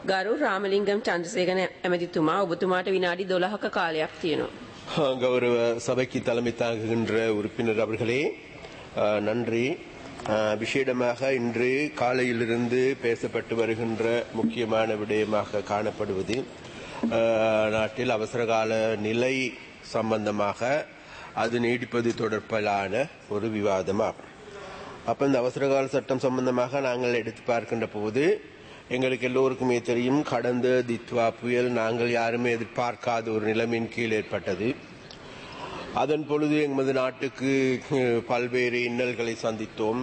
ගරු රාමලිංගම් චන්ද්‍රසේකන ඇමතිතුමා ඔබතුමාට විනාඩි 12ක කාලයක් තියෙනවා. கௌரவ சபைக்கு தலைமை தாங்குகின்ற உறுப்பினர் அவர்களே அஹ், நன்றி அஹ், விசேடமாக இன்று காலையிலிருந்து பேசப்பட்டு வருகின்ற முக்கியமான விடயமாக காணப்படுவது அஹ், நாட்டில் அவசரகால நிலை சம்பந்தமாக அது நீடிப்பது தொடர்பிலான ஒரு விவாதமாகும் அப்ப இந்த அவசரகால சட்டம் சம்பந்தமாக நாங்கள் எடுத்து பார்க்கின்ற போது எங்களுக்கு எல்லோருக்குமே தெரியும் கடந்த தித்வா புயல் நாங்கள் யாருமே எதிர்பார்க்காத ஒரு நிலைமையின் கீழ் ஏற்பட்டது அதன் பொழுது எமது நாட்டுக்கு அஹ், பல்வேறு இன்னல்களை சந்தித்தோம்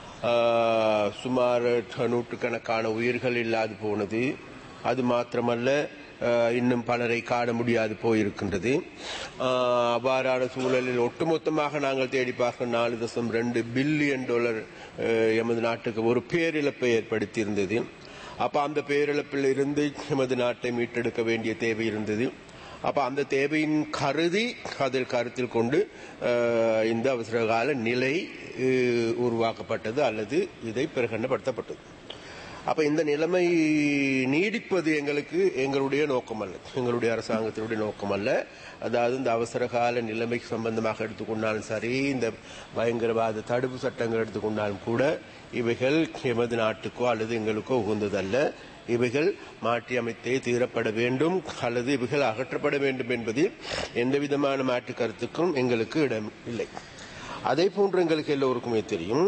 அஹ், சுமார் நூற்றுக்கணக்கான உயிர்கள் இல்லாது போனது அது மாத்திரமல்ல அஹ், இன்னும் பலரை காண முடியாது போயிருக்கின்றது அஹ், அவ்வாறான சூழலில் ஒட்டுமொத்தமாக நாங்கள் தேடி பார்க்க நாலு தசம் ரெண்டு பில்லியன் டாலர் அஹ், எமது நாட்டுக்கு ஒரு பேரிழப்பை ஏற்படுத்தியிருந்தது அப்ப அந்த பேரிழப்பில் இருந்து எமது நாட்டை மீட்டெடுக்க வேண்டிய தேவை இருந்தது அப்ப அந்த தேவையின் கருதி அதில் கருத்தில் கொண்டு அஹ், இந்த அவசரகால நிலை அஹ், உருவாக்கப்பட்டது அல்லது இதை பிரகடனப்படுத்தப்பட்டது அப்ப இந்த நிலைமை நீடிப்பது எங்களுக்கு எங்களுடைய நோக்கம் அல்ல எங்களுடைய அரசாங்கத்தினுடைய நோக்கம் அல்ல அதாவது இந்த அவசரகால நிலைமை சம்பந்தமாக எடுத்துக்கொண்டாலும் சரி இந்த பயங்கரவாத தடுப்பு சட்டங்கள் எடுத்துக்கொண்டாலும் கூட இவைகள் எமது நாட்டுக்கோ அல்லது எங்களுக்கோ உகந்ததல்ல இவைகள் மாற்றி அமைத்தே தீரப்பட வேண்டும் அல்லது இவைகள் அகற்றப்பட வேண்டும் என்பதில் எந்த விதமான மாற்று கருத்துக்கும் எங்களுக்கு இடம் இல்லை அதே போன்று எங்களுக்கு எல்லோருக்குமே தெரியும்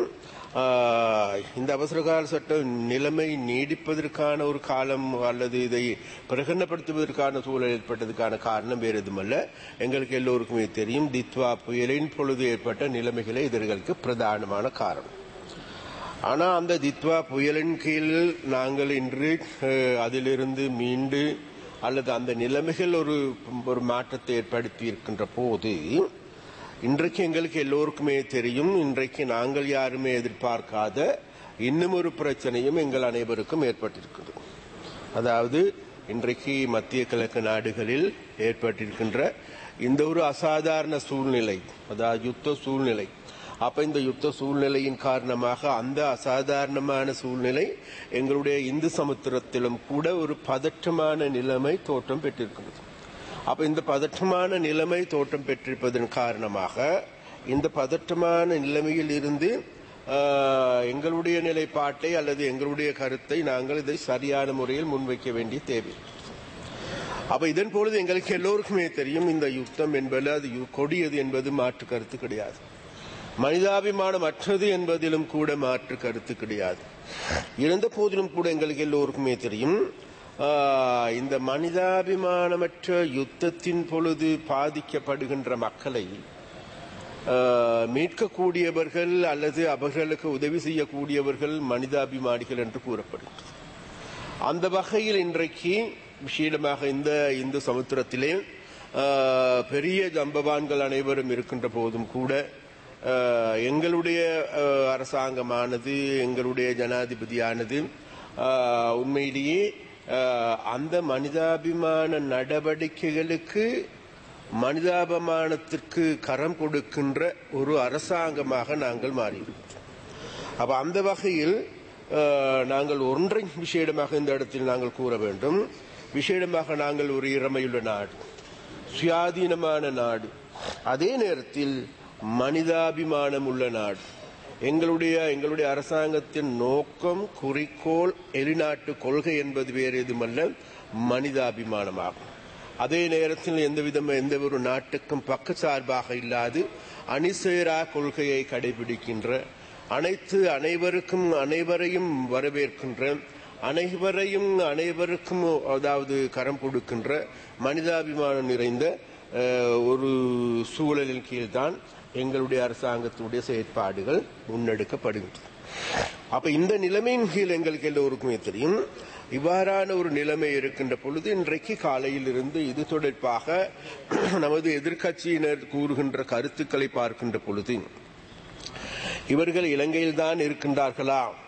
ஆஹ், இந்த அவசரகால சட்ட நிலைமை நீடிப்பதற்கான ஒரு காலம் அல்லது இதை பிரகடனப்படுத்துவதற்கான சூழல் ஏற்பட்டதுக்கான காரணம் வேறு எதுமல்ல எங்களுக்கு எல்லோருக்குமே தெரியும் தித்வா புயலின் பொழுது ஏற்பட்ட நிலைமைகளே இதற்கு பிரதானமான காரணம் ஆனா அந்த தித்வா புயலின் கீழ் நாங்கள் இன்று அஹ், அதிலிருந்து மீண்டு அல்லது அந்த நிலைமைகள் ஒரு ஒரு மாற்றத்தை ஏற்படுத்தி இருக்கின்ற போது இன்றைக்கு எங்களுக்கு எல்லோருக்குமே தெரியும் இன்றைக்கு நாங்கள் யாருமே எதிர்பார்க்காத இன்னும் ஒரு பிரச்சனையும் எங்கள் அனைவருக்கும் ஏற்பட்டிருக்கிறது அதாவது இன்றைக்கு மத்திய கிழக்கு நாடுகளில் ஏற்பட்டிருக்கின்ற இந்த ஒரு அசாதாரண சூழ்நிலை அதாவது யுத்த சூழ்நிலை அப்ப இந்த யுத்த சூழ்நிலையின் காரணமாக அந்த அசாதாரணமான சூழ்நிலை எங்களுடைய இந்து சமுத்திரத்திலும் கூட ஒரு பதற்றமான நிலைமை தோற்றம் பெற்றிருக்கிறது அப்ப இந்த பதற்றமான நிலைமை தோற்றம் பெற்றிருப்பதன் காரணமாக இந்த பதற்றமான நிலைமையில் இருந்து ஆஹ், எங்களுடைய நிலைப்பாட்டை அல்லது எங்களுடைய கருத்தை நாங்கள் இதை சரியான முறையில் முன்வைக்க வேண்டிய தேவை அப்ப இதன் பொழுது எங்களுக்கு எல்லோருக்குமே தெரியும் இந்த யுத்தம் என்பது அது யு- கொடியது என்பது மாற்று கருத்து கிடையாது மனிதாபிமானம் அற்றது என்பதிலும் கூட மாற்று கருத்து கிடையாது இருந்த போதிலும் கூட எங்களுக்கு எல்லோருக்குமே தெரியும் ஆஹ், இந்த மனிதாபிமானமற்ற யுத்தத்தின் பொழுது பாதிக்கப்படுகின்ற மக்களை ஆஹ், மீட்கக்கூடியவர்கள் அல்லது அவர்களுக்கு உதவி செய்யக்கூடியவர்கள் மனிதாபிமானிகள் என்று கூறப்படுகிறது அந்த வகையில் இன்றைக்கு விஷயமாக இந்த இந்து சமுத்திரத்திலே ஆஹ், பெரிய ஜம்பவான்கள் அனைவரும் இருக்கின்ற போதும் கூட ஆஹ், எங்களுடைய ஆஹ், அரசாங்கமானது எங்களுடைய ஜனாதிபதியானது ஆஹ், உண்மையிலேயே ஆஹ், அந்த மனிதாபிமான நடவடிக்கைகளுக்கு மனிதாபிமானத்திற்கு கரம் கொடுக்கின்ற ஒரு அரசாங்கமாக நாங்கள் மாறியிருக்கிறோம் அப்ப அந்த வகையில் அஹ், நாங்கள் ஒன்றை விசேடமாக இந்த இடத்தில் நாங்கள் கூற வேண்டும் விசேடமாக நாங்கள் ஒரு இறமையுள்ள நாடு சுயாதீனமான நாடு அதே நேரத்தில் மனிதாபிமானம் உள்ள நாடு எங்களுடைய எங்களுடைய அரசாங்கத்தின் நோக்கம் குறிக்கோள் எளிநாட்டு கொள்கை என்பது வேறு எதுமல்ல மனிதாபிமானமாகும் அதே நேரத்தில் எந்த விதம் எந்த ஒரு நாட்டுக்கும் பக்கச்சார்பாக இல்லாது அணிசேரா கொள்கையை கடைபிடிக்கின்ற அனைத்து அனைவருக்கும் அனைவரையும் வரவேற்கின்ற அனைவரையும் அனைவருக்கும் அதாவது கரம் கொடுக்கின்ற மனிதாபிமானம் நிறைந்த அஹ், ஒரு சூழலின் கீழ்தான் எங்களுடைய அரசாங்கத்துடைய செயற்பாடுகள் முன்னெடுக்கப்படுகின்றன அப்ப இந்த நிலைமையின் கீழ் எங்களுக்கு எல்லோருக்குமே தெரியும் இவ்வாறான ஒரு நிலைமை இருக்கின்ற பொழுது இன்றைக்கு காலையில் இருந்து இது தொடர்பாக நமது எதிர்க்கட்சியினர் கூறுகின்ற கருத்துக்களை பார்க்கின்ற பொழுது இவர்கள் இலங்கையில் தான் இருக்கின்றார்களா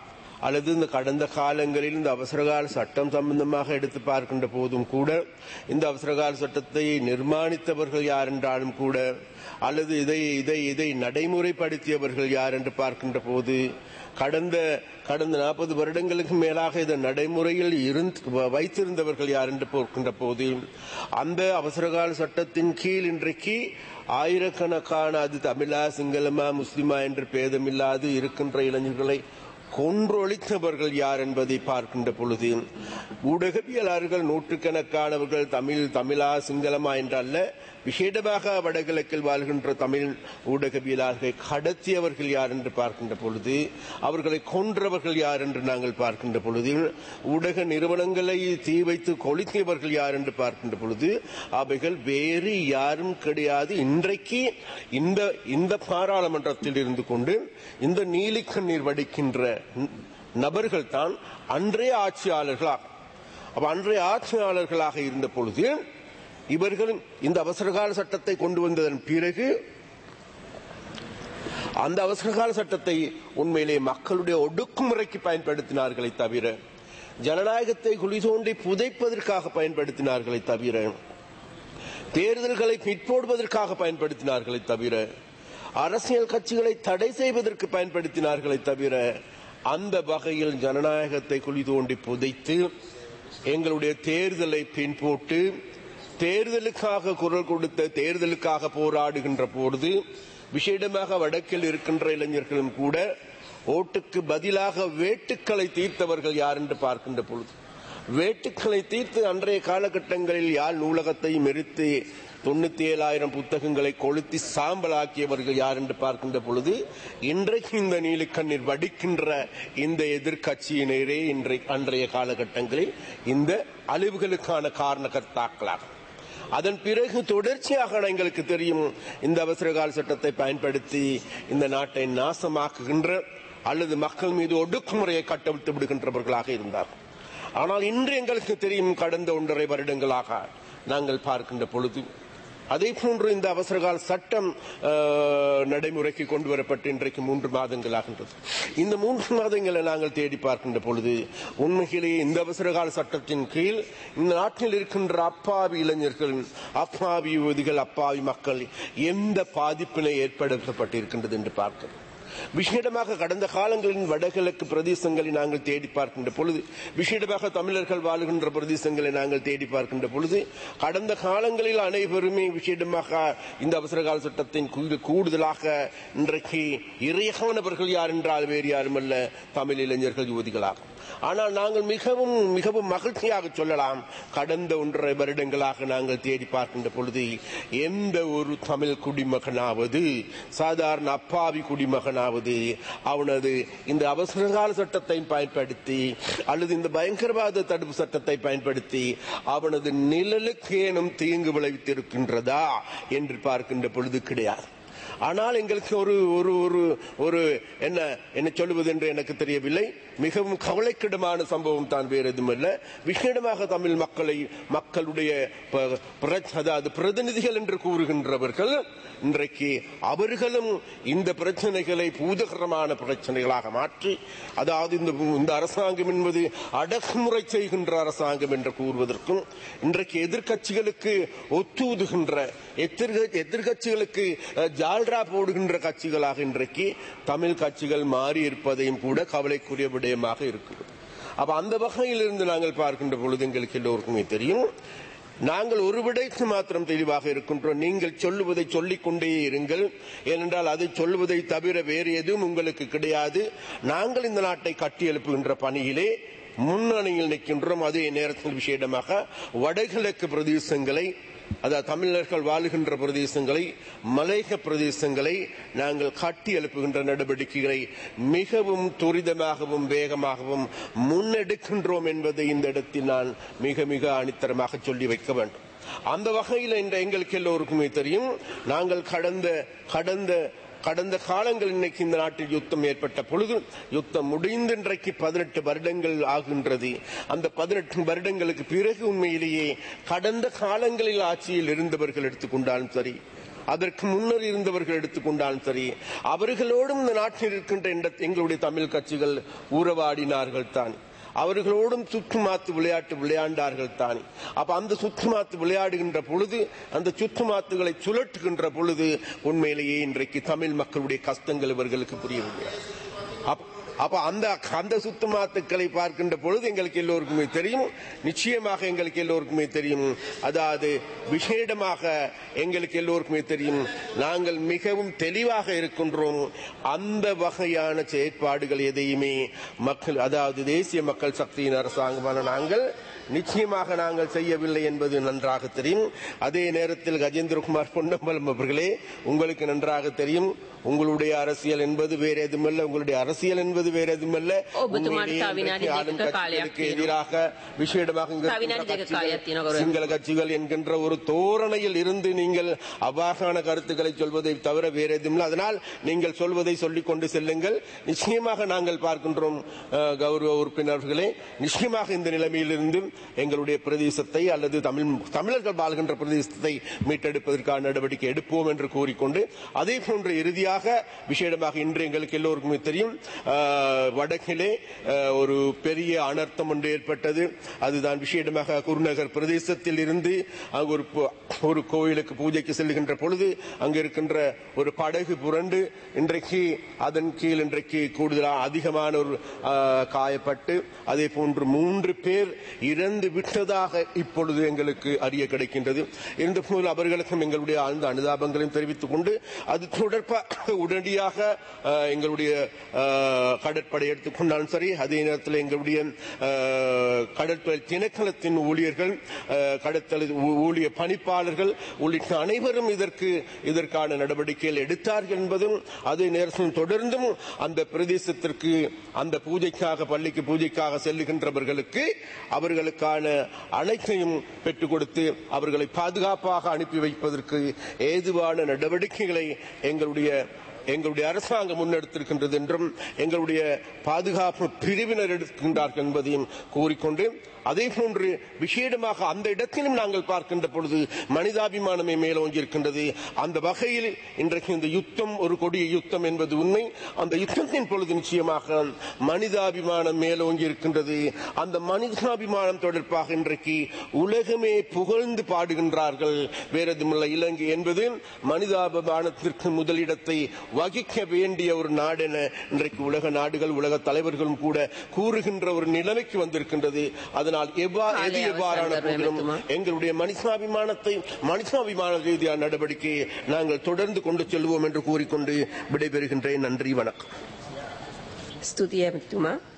அல்லது இந்த கடந்த காலங்களில் இந்த அவசரகால சட்டம் சம்பந்தமாக எடுத்து பார்க்கின்ற போதும் கூட இந்த அவசரகால சட்டத்தை நிர்மாணித்தவர்கள் யார் என்றாலும் கூட அல்லது இதை இதை இதை நடைமுறைப்படுத்தியவர்கள் யார் என்று பார்க்கின்ற போது கடந்த கடந்த நாற்பது வருடங்களுக்கு மேலாக இதை நடைமுறையில் இருந்து வைத்திருந்தவர்கள் யார் என்று பார்க்கின்ற போது அந்த அவசரகால சட்டத்தின் கீழ் இன்றைக்கு ஆயிரக்கணக்கான அது தமிழா சிங்களமா முஸ்லிமா என்று பேதமில்லாது இருக்கின்ற இளைஞர்களை கொன்றொழித்தவர்கள் யார் என்பதை பார்க்கின்ற பொழுது ஊடகவியலாளர்கள் நூற்றுக்கணக்கானவர்கள் தமிழ் தமிழா சிங்களமா என்றல்ல விசேடமாக வடகிழக்கில் வாழ்கின்ற தமிழ் ஊடகவியலாளர்களை கடத்தியவர்கள் யார் என்று பார்க்கின்ற பொழுது அவர்களை கொன்றவர்கள் யார் என்று நாங்கள் பார்க்கின்ற பொழுது ஊடக நிறுவனங்களை தீ வைத்து கொளுத்தியவர்கள் யார் என்று பார்க்கின்ற பொழுது அவைகள் வேறு யாரும் கிடையாது இன்றைக்கு இந்த இந்த பாராளுமன்றத்தில் இருந்து கொண்டு இந்த நீலிக்கண்ணீர் வடிக்கின்ற நபர்கள் தான் அன்றைய ஆட்சியாளர்களாக அப்ப அன்றைய ஆட்சியாளர்களாக இருந்த பொழுது இவர்கள் இந்த அவசரகால சட்டத்தை கொண்டு வந்ததன் பிறகு அந்த அவசரகால சட்டத்தை உண்மையிலே மக்களுடைய ஒடுக்குமுறைக்கு பயன்படுத்தினார்களே தவிர ஜனநாயகத்தை குழி தோண்டி புதைப்பதற்காக பயன்படுத்தினார்களே தவிர தேர்தல்களை பிற்போடுவதற்காக பயன்படுத்தினார்களே தவிர அரசியல் கட்சிகளை தடை செய்வதற்கு பயன்படுத்தினார்களே தவிர அந்த வகையில் ஜனநாயகத்தை குழி தோண்டி புதைத்து எங்களுடைய தேர்தலை பின்போட்டு தேர்தலுக்காக குரல் கொடுத்த தேர்தலுக்காக போராடுகின்ற பொழுது விசேடமாக வடக்கில் இருக்கின்ற இளைஞர்களும் கூட ஓட்டுக்கு பதிலாக வேட்டுக்களை தீர்த்தவர்கள் யார் என்று பார்க்கின்ற பொழுது வேட்டுக்களை தீர்த்து அன்றைய காலகட்டங்களில் யாழ் நூலகத்தை மெரித்து தொண்ணூத்தி ஏழாயிரம் புத்தகங்களை கொளுத்தி சாம்பலாக்கியவர்கள் யார் என்று பார்க்கின்ற பொழுது இன்றைக்கு இந்த நீலிக்கண்ணீர் வடிக்கின்ற இந்த எதிர்கட்சியினரே இன்றை அன்றைய காலகட்டங்களில் இந்த அழிவுகளுக்கான காரணகர்த்தாக்களாகும் அதன் பிறகு தொடர்ச்சியாக எங்களுக்கு தெரியும் இந்த அவசரகால சட்டத்தை பயன்படுத்தி இந்த நாட்டை நாசமாக்குகின்ற அல்லது மக்கள் மீது ஒடுக்குமுறையை கட்டவிழ்த்து விடுகின்றவர்களாக இருந்தார் ஆனால் இன்று எங்களுக்கு தெரியும் கடந்த ஒன்றரை வருடங்களாக நாங்கள் பார்க்கின்ற பொழுது அதே போன்று இந்த அவசரகால சட்டம் நடைமுறைக்கு கொண்டு வரப்பட்டு இன்றைக்கு மூன்று மாதங்கள் ஆகின்றது இந்த மூன்று மாதங்களை நாங்கள் தேடி பார்க்கின்ற பொழுது உண்மையிலேயே இந்த அவசரகால சட்டத்தின் கீழ் இந்த நாட்டில் இருக்கின்ற அப்பாவி இளைஞர்கள் அப்பாவி யுவதிகள் அப்பாவி மக்கள் எந்த பாதிப்பினை ஏற்படுத்தப்பட்டிருக்கின்றது என்று பார்க்கிறோம் விசேடமாக கடந்த காலங்களின் வடகிழக்கு பிரதேசங்களை நாங்கள் தேடி பார்க்கின்ற பொழுது விசேடமாக தமிழர்கள் வாழுகின்ற பிரதேசங்களை நாங்கள் தேடி பார்க்கின்ற பொழுது கடந்த காலங்களில் அனைவருமே விசேடமாக இந்த அவசரகால சட்டத்தின் கூடுதலாக இன்றைக்கு இறையானவர்கள் யார் என்றால் வேறு யாருமல்ல தமிழ் இளைஞர்கள் யுவதிகளாகும் ஆனால் நாங்கள் மிகவும் மிகவும் மகிழ்ச்சியாக சொல்லலாம் கடந்த ஒன்றரை வருடங்களாக நாங்கள் தேடி பார்க்கின்ற பொழுது எந்த ஒரு தமிழ் குடிமகனாவது சாதாரண அப்பாவி குடிமகனாவது அவனது இந்த அவசரகால சட்டத்தை பயன்படுத்தி அல்லது இந்த பயங்கரவாத தடுப்பு சட்டத்தை பயன்படுத்தி அவனது நிழலுக்கு ஏனும் தீங்கு விளைவித்திருக்கின்றதா என்று பார்க்கின்ற பொழுது கிடையாது ஆனால் எங்களுக்கு ஒரு ஒரு ஒரு ஒரு என்ன என்ன சொல்லுவது என்று எனக்கு தெரியவில்லை மிகவும் கவலைக்கிடமான சம்பவம் தான் வேறு எதுவும் இல்லை விசேடமாக தமிழ் மக்களை மக்களுடைய அதாவது பிரதிநிதிகள் என்று கூறுகின்றவர்கள் இன்றைக்கு அவர்களும் இந்த பிரச்சனைகளை பூதகரமான பிரச்சனைகளாக மாற்றி அதாவது இந்த இந்த அரசாங்கம் என்பது அடக்குமுறை செய்கின்ற அரசாங்கம் என்று கூறுவதற்கும் இன்றைக்கு எதிர்கட்சிகளுக்கு ஒத்தூதுகின்ற எதிர்கட்சிகளுக்கு ஜால்ரா போடுகின்ற கட்சிகளாக இன்றைக்கு தமிழ் கட்சிகள் மாறி இருப்பதையும் கூட கவலைக்குரிய விடயமாக இருக்கிறது அப்ப அந்த வகையில் இருந்து நாங்கள் பார்க்கின்ற பொழுது எங்களுக்கு எல்லோருக்குமே தெரியும் நாங்கள் ஒரு விடைக்கு மாத்திரம் தெளிவாக இருக்கின்றோம் நீங்கள் சொல்லுவதை சொல்லிக் கொண்டே இருங்கள் ஏனென்றால் அதை சொல்லுவதை தவிர வேறு எதுவும் உங்களுக்கு கிடையாது நாங்கள் இந்த நாட்டை கட்டி எழுப்புகின்ற பணியிலே முன்னணியில் நிற்கின்றோம் அதே நேரத்தில் விசேடமாக வடகிழக்கு பிரதேசங்களை அதாவது தமிழர்கள் வாழுகின்ற பிரதேசங்களை மலையக பிரதேசங்களை நாங்கள் கட்டி எழுப்புகின்ற நடவடிக்கைகளை மிகவும் துரிதமாகவும் வேகமாகவும் முன்னெடுக்கின்றோம் என்பதை இந்த இடத்தில் நான் மிக மிக அணித்தரமாக சொல்லி வைக்க வேண்டும் அந்த வகையில் இந்த எங்களுக்கு எல்லோருக்குமே தெரியும் நாங்கள் கடந்த கடந்த கடந்த காலங்கள் இன்னைக்கு இந்த நாட்டில் யுத்தம் ஏற்பட்ட பொழுது யுத்தம் முடிந்து இன்றைக்கு பதினெட்டு வருடங்கள் ஆகின்றது அந்த பதினெட்டு வருடங்களுக்கு பிறகு உண்மையிலேயே கடந்த காலங்களில் ஆட்சியில் இருந்தவர்கள் எடுத்துக்கொண்டாலும் சரி அதற்கு முன்னர் இருந்தவர்கள் எடுத்துக்கொண்டாலும் சரி அவர்களோடும் இந்த நாட்டில் இருக்கின்ற இந்த எங்களுடைய தமிழ் கட்சிகள் உறவாடினார்கள் தான் அவர்களோடும் சுற்றுமாத்து விளையாட்டு விளையாண்டார்கள் தானே அப்ப அந்த சுற்றுமாத்து விளையாடுகின்ற பொழுது அந்த சுற்றுமாத்துகளை சுழற்றுகின்ற பொழுது உண்மையிலேயே இன்றைக்கு தமிழ் மக்களுடைய கஷ்டங்கள் இவர்களுக்கு புரியவில்லை அப்ப- அப்ப அந்த அந்த சுத்தமாத்துக்களை பார்க்கின்ற பொழுது எங்களுக்கு எல்லோருக்குமே தெரியும் நிச்சயமாக எங்களுக்கு எல்லோருக்குமே தெரியும் அதாவது விசேடமாக எங்களுக்கு எல்லோருக்குமே தெரியும் நாங்கள் மிகவும் தெளிவாக இருக்கின்றோம் அந்த வகையான செயற்பாடுகள் எதையுமே மக்கள் அதாவது தேசிய மக்கள் சக்தியின் அரசாங்கமான நாங்கள் நிச்சயமாக நாங்கள் செய்யவில்லை என்பது நன்றாக தெரியும் அதே நேரத்தில் கஜேந்திரகுமார் பொன்னம்பலம் அவர்களே உங்களுக்கு நன்றாக தெரியும் உங்களுடைய அரசியல் என்பது வேற எதுமல்ல உங்களுடைய அரசியல் என்பது வேற எதுமல்ல ඔබතුමාට உண்மையிலேயே තව විනාඩි இன்றைக்கு ஆளும் දෙකක කාලයක් கட்சிகளுக்கு තියෙනවා. எதிராக விசேடமாக இங்கு තව විනාඩි இருக்கின்ற දෙකක කාලයක් තියෙනවා கட்சிகள், ගෞරවනීය. சிங்கள கட்சிகள் என்கின்ற ஒரு தோரணையில் இருந்து நீங்கள் அபாகான கருத்துக்களை சொல்வதை தவிர வேற எதுவும் அதனால் நீங்கள் சொல்வதை சொல்லிக் கொண்டு செல்லுங்கள் நிச்சயமாக நாங்கள் பார்க்கின்றோம் அஹ், கௌரவ உறுப்பினர்களே நிச்சயமாக இந்த நிலைமையிலிருந்து எங்களுடைய பிரதேசத்தை அல்லது தமிழ் தமிழர்கள் வாழ்கின்ற பிரதேசத்தை மீட்டெடுப்பதற்கான நடவடிக்கை எடுப்போம் என்று கூறிக்கொண்டு அதே போன்று இறுதியாக விசேடமாக இன்று எங்களுக்கு எல்லோருக்குமே தெரியும் அஹ், வடக்கிலே அஹ், ஒரு பெரிய அனர்த்தம் ஒன்று ஏற்பட்டது அதுதான் விசேடமாக குருநகர் பிரதேசத்தில் இருந்து அங்கு ஒரு பு- ஒரு கோயிலுக்கு பூஜைக்கு செல்லுகின்ற பொழுது அங்கு இருக்கின்ற ஒரு படகு புரண்டு இன்றைக்கு அதன் கீழ் இன்றைக்கு கூடுதலாக அதிகமான ஒரு அஹ், காயப்பட்டு அதே போன்று மூன்று பேர் இறந்து விட்டதாக இப்பொழுது எங்களுக்கு அறிய கிடைக்கின்றது இருந்த போது அவர்களுக்கும் எங்களுடைய ஆழ்ந்த அனுதாபங்களையும் தெரிவித்துக் கொண்டு அது தொடர்பாக உடனடியாக அஹ், எங்களுடைய அஹ், கடற்படை எடுத்துக்கொண்டாலும் சரி அதே நேரத்தில் எங்களுடைய அஹ், கடற்படை திணைக்களத்தின் ஊழியர்கள் அஹ், கடத்தல் ஊ- ஊழிய பணிப்பாளர்கள் உள்ளிட்ட அனைவரும் இதற்கு இதற்கான நடவடிக்கைகள் எடுத்தார்கள் என்பதும் அதே நேரத்தில் தொடர்ந்தும் அந்த பிரதேசத்திற்கு அந்த பூஜைக்காக பள்ளிக்கு பூஜைக்காக செல்லுகின்றவர்களுக்கு அவர்களுக்கான அனைத்தையும் பெற்றுக் கொடுத்து அவர்களை பாதுகாப்பாக அனுப்பி வைப்பதற்கு ஏதுவான நடவடிக்கைகளை எங்களுடைய எங்களுடைய அரசாங்கம் முன்னெடுத்திருக்கின்றது என்றும் எங்களுடைய பாதுகாப்பு பிரிவினர் எடுக்கின்றார்கள் என்பதையும் கூறிக்கொண்டு அதே போன்று விசேடமாக அந்த இடத்திலும் நாங்கள் பார்க்கின்ற பொழுது மனிதாபிமானமே மேலோங்கி இருக்கின்றது அந்த வகையில் இன்றைக்கு இந்த யுத்தம் ஒரு கொடிய யுத்தம் என்பது உண்மை அந்த யுத்தத்தின் பொழுது நிச்சயமாக மனிதாபிமானம் மேலோங்கி இருக்கின்றது அந்த மனிதாபிமானம் தொடர்பாக இன்றைக்கு உலகமே புகழ்ந்து பாடுகின்றார்கள் வேறெதுமில்லை இலங்கை என்பது மனிதாபிமானத்திற்கு முதலிடத்தை வகிக்க வேண்டிய ஒரு நாடென இன்றைக்கு உலக நாடுகள் உலக தலைவர்களும் கூட கூறுகின்ற ஒரு நிலைமைக்கு வந்திருக்கின்றது அதனால் எவ்வா எது காலை எவ்வாறான அவசரம் போதிலும் நிமித்தமா? எங்களுடைய மனிதாபிமானத்தை மனிதாபிமான ரீதியான நடவடிக்கையை நாங்கள் தொடர்ந்து கொண்டு செல்வோம் என்று கூறிக்கொண்டு விடைபெறுகின்றேன் நன்றி வணக்கம் ස්තුතියි ඇමතුමා